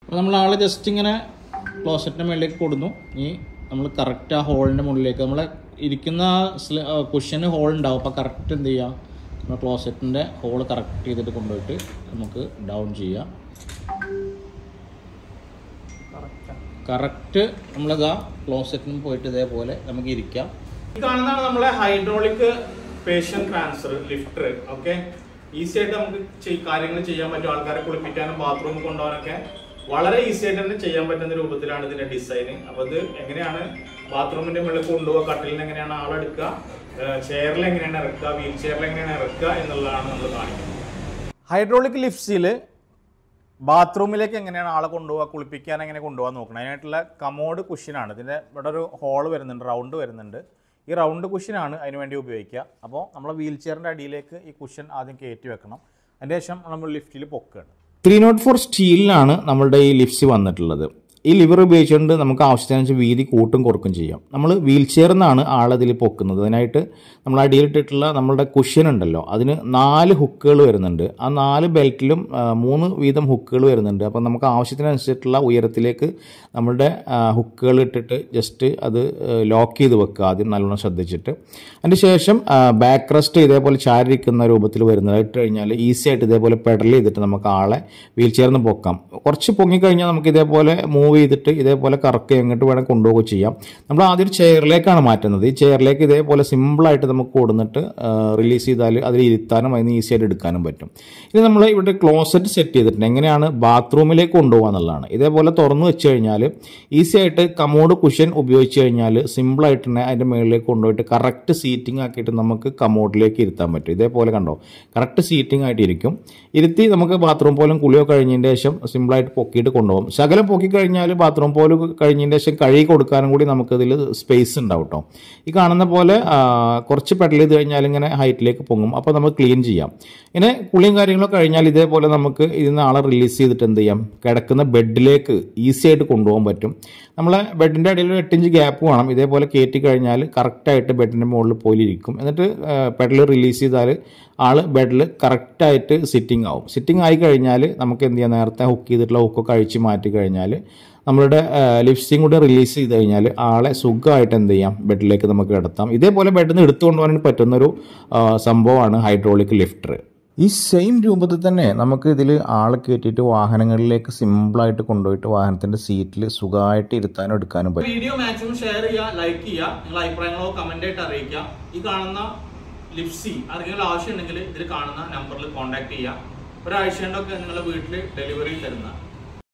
അപ്പോൾ നമ്മൾ ആളെ ജസ്റ്റ് ഇങ്ങനെ ക്ലോസറ്റിൻ്റെ മുകളിലേക്ക് കൊടുന്നു ഇനി നമ്മൾ കറക്റ്റ് ആ ഹോളിൻ്റെ മുകളിലേക്ക് നമ്മളെ ഇരിക്കുന്ന കുഷ്യന് ഹോൾ ഉണ്ടാവും അപ്പോൾ കറക്റ്റ് എന്ത് ചെയ്യുക നമ്മൾ ക്ലോസറ്റിൻ്റെ ഹോൾ കറക്റ്റ് ചെയ്തിട്ട് കൊണ്ടുപോയിട്ട് നമുക്ക് ഡൗൺ ചെയ്യാം കറക്റ്റ് നമ്മളിതാ ക്ലോസറ്റിന് പോയിട്ട് ഇതേപോലെ നമുക്ക് ഇരിക്കാം ഈ കാണുന്നതാണ് നമ്മളെ hydraulic patient transfer lifter okay easy ആയിട്ട് നമുക്ക് ചെയ്- കാര്യങ്ങൾ ചെയ്യാൻ പറ്റും ആൾക്കാരെ കുളിപ്പിക്കാനും ബാത്റൂമിൽ കൊണ്ടുപോകാനൊക്കെ വളരെ ഈസി ആയിട്ട് തന്നെ ചെയ്യാൻ പറ്റുന്ന രൂപത്തിലാണ് ഇതിന്റെ ഡിസൈൻ അപ്പൊ ഇത് എങ്ങനെയാണ് ബാത്റൂമിന്റെ മുകളിൽ കൊണ്ടുപോകുക കട്ടിലിന് എങ്ങനെയാണ് ആളെടുക്കുക ചെയറിൽ എങ്ങനെയാണ് ഇറക്കുക വീൽ ചെയറിൽ എങ്ങനെയാണ് ഇറക്കുക എന്നുള്ളതാണ് നമ്മൾ കാണിക്കുന്നത് ഹൈഡ്രോളിക് ലിഫ്റ്റ്സിൽ ബാത്റൂമിലേക്ക് എങ്ങനെയാണ് ആളെ കൊണ്ടുപോകുക കുളിപ്പിക്കാൻ എങ്ങനെ കൊണ്ടുപോകാൻ നോക്കണം അതിനായിട്ടുള്ള കമോഡ് കുഷ്യനാണ് ഇതിൻ്റെ ഇവിടെ ഒരു ഹോൾ വരുന്നുണ്ട് റൗണ്ട് വരുന്നുണ്ട് ഈ റൗണ്ട് കുഷ്യനാണ് അതിന് വേണ്ടി ഉപയോഗിക്കുക അപ്പോൾ നമ്മൾ വീൽ ചെയറിൻ്റെ അടിയിലേക്ക് ഈ കുഷ്യൻ ആദ്യം കയറ്റി വെക്കണം അതിന് ശേഷം നമ്മൾ ലിഫ്റ്റിൽ പൊക്കുകയാണ് ത്രീ നോട്ട് ഫോർ സ്റ്റീലിലാണ് നമ്മളുടെ ഈ ലിഫ്റ്റ്സ് വന്നിട്ടുള്ളത് ഈ ലിവർ ഉപയോഗിച്ചുകൊണ്ട് നമുക്ക് ആവശ്യത്തിനനുസരിച്ച് വീതി കൂട്ടും കുറക്കും ചെയ്യാം നമ്മൾ വീൽ ചെയറിന്നാണ് ആളതിൽ പൊക്കുന്നത് അതിനായിട്ട് നമ്മൾ അടിയിലിട്ടിട്ടുള്ള നമ്മളുടെ കുഷ്യൻ ഉണ്ടല്ലോ അതിന് നാല് ഹുക്കുകൾ വരുന്നുണ്ട് ആ നാല് ബെൽറ്റിലും ആ, മൂന്ന് വീതം ഹുക്കുകൾ വരുന്നുണ്ട് അപ്പോൾ നമുക്ക് ആവശ്യത്തിനനുസരിച്ചിട്ടുള്ള ഉയരത്തിലേക്ക് നമ്മളുടെ ഹുക്കുകൾ ഇട്ടിട്ട് ജസ്റ്റ് അത് ലോക്ക് ചെയ്ത് വെക്കുക ആദ്യം നല്ലോണം ശ്രദ്ധിച്ചിട്ട് അതിന് ശേഷം ബാക്ക് റെസ്റ്റ് ഇതേപോലെ ചാരിരിക്കുന്ന രൂപത്തിൽ വരുന്നത് ഇട്ട് കഴിഞ്ഞാൽ ഈസി ആയിട്ട് ഇതേപോലെ പെഡൽ ചെയ്തിട്ട് നമുക്ക് ആളെ വീൽ ചെയർന്ന് പൊക്കാം കുറച്ച് പൊങ്ങിക്കഴിഞ്ഞാൽ നമുക്ക് ഇതേപോലെ മൂവ് ചെയ്തിട്ട് ഇതേപോലെ കറക്കി എങ്ങോട്ട് വേണം കൊണ്ടുപോവുക ചെയ്യാം നമ്മൾ ആദ്യം ഒരു ചെയറിലേക്കാണ് മാറ്റുന്നത് ഈ ചെയറിലേക്ക് ഇതേപോലെ സിമ്പിളായിട്ട് നമുക്ക് കൊടുന്നിട്ട് റിലീസ് ചെയ്താൽ അതിൽ ഇരുത്താനും അതിന് ഈസി ആയിട്ട് എടുക്കാനും പറ്റും ഇത് നമ്മൾ ഇവിടെ ക്ലോസറ്റ് സെറ്റ് ചെയ്തിട്ടുണ്ട് എങ്ങനെയാണ് ബാത്റൂമിലേക്ക് കൊണ്ടുപോകുക എന്നുള്ളതാണ് ഇതേപോലെ തുറന്നു വെച്ച് കഴിഞ്ഞാൽ ഈസി ആയിട്ട് കമോഡ് കുഷൻ ഉപയോഗിച്ച് കഴിഞ്ഞാൽ സിമ്പിളായിട്ട് തന്നെ അതിൻ്റെ മുകളിലേക്ക് കൊണ്ടുപോയിട്ട് കറക്റ്റ് സീറ്റിംഗ് ആക്കിയിട്ട് നമുക്ക് കമോഡിലേക്ക് ഇരുത്താൻ പറ്റും ഇതേപോലെ കണ്ടോ കറക്റ്റ് സീറ്റിംഗ് ആയിട്ട് ഇരിക്കും ഇരുത്തി നമുക്ക് ബാത്റൂം പോലും കുളിയോ കഴിഞ്ഞതിൻ്റെ ശേഷം സിമ്പിളായിട്ട് പൊക്കിയിട്ട് കൊണ്ടുപോകും ശകലം പൊക്കി കഴിഞ്ഞാൽ ബാത്റൂം പോലും കഴിഞ്ഞതിൻ്റെ ശേഷം കഴുകി കൊടുക്കാനും കൂടി നമുക്കിതിൽ സ്പേസ് ഉണ്ടാവും കേട്ടോ ഈ കാണുന്ന പോലെ ആ, കുറച്ച് പെഡൽ ചെയ്ത് കഴിഞ്ഞാൽ ഇങ്ങനെ ഹൈറ്റിലേക്ക് പൊങ്ങും അപ്പോൾ നമുക്ക് ക്ലീൻ ചെയ്യാം ഇങ്ങനെ കുളിയും കാര്യങ്ങളൊക്കെ കഴിഞ്ഞാൽ ഇതേപോലെ നമുക്ക് ഇതിൽ നിന്ന് ആളെ റിലീസ് ചെയ്തിട്ട് എന്ത് ചെയ്യാം കിടക്കുന്ന ബെഡിലേക്ക് ഈസി ആയിട്ട് കൊണ്ടുപോകാൻ പറ്റും നമ്മളെ ബെഡിൻ്റെ അടിയിൽ ഒരു എട്ടിഞ്ച് ഗ്യാപ്പ് വേണം ഇതേപോലെ കയറ്റി കഴിഞ്ഞാൽ കറക്റ്റായിട്ട് ബെഡിൻ്റെ മുകളിൽ പോയിരിക്കും എന്നിട്ട് പെഡൽ റിലീസ് ചെയ്താൽ ആൾ ബെഡിൽ കറക്റ്റായിട്ട് സിറ്റിംഗ് ആവും സിറ്റിംഗ് ആയി കഴിഞ്ഞാൽ നമുക്ക് എന്ത് ചെയ്യാം നേരത്തെ ഹുക്ക് ചെയ്തിട്ടുള്ള ഹുക്കൊക്കെ അഴിച്ച് മാറ്റി കഴിഞ്ഞാൽ നമ്മളുടെ ലിപ്സ്റ്റിങ് കൂടെ റിലീസ് ചെയ്ത് കഴിഞ്ഞാൽ ആളെ സുഖമായിട്ട് എന്ത് ചെയ്യാം ബെഡിലേക്ക് നമുക്ക് കിടത്താം ഇതേപോലെ ബെഡിൽ നിന്ന് എടുത്തുകൊണ്ട് പോകാൻ പറ്റുന്നൊരു ആ, സംഭവമാണ് ഹൈഡ്രോളിക് ലിഫ്റ്റർ ഈ സെയിം രൂപത്തിൽ തന്നെ നമുക്ക് ഇതിൽ ആളെ കയറ്റിയിട്ട് വാഹനങ്ങളിലേക്ക് സിമ്പിളായിട്ട് കൊണ്ടുപോയിട്ട് വാഹനത്തിന്റെ സീറ്റിൽ സുഖമായിട്ട് ഇരുത്താനും എടുക്കാനും പറ്റും വീഡിയോ മാക്സിമം ഷെയർ ചെയ്യുക ലൈക്ക് ചെയ്യുക നിങ്ങളുടെ അഭിപ്രായങ്ങളോ കമന്റ് ആയിട്ട് അറിയിക്കുക ഈ കാണുന്ന ലിപ്സി ആർക്കെങ്കിലും ആവശ്യമുണ്ടെങ്കിൽ ഇതിൽ കാണുന്ന നമ്പറിൽ കോൺടാക്ട് ചെയ്യുക ഒരാഴ്ച കൊണ്ടൊക്കെ നിങ്ങളുടെ വീട്ടിൽ ഡെലിവറി തരുന്നതാണ്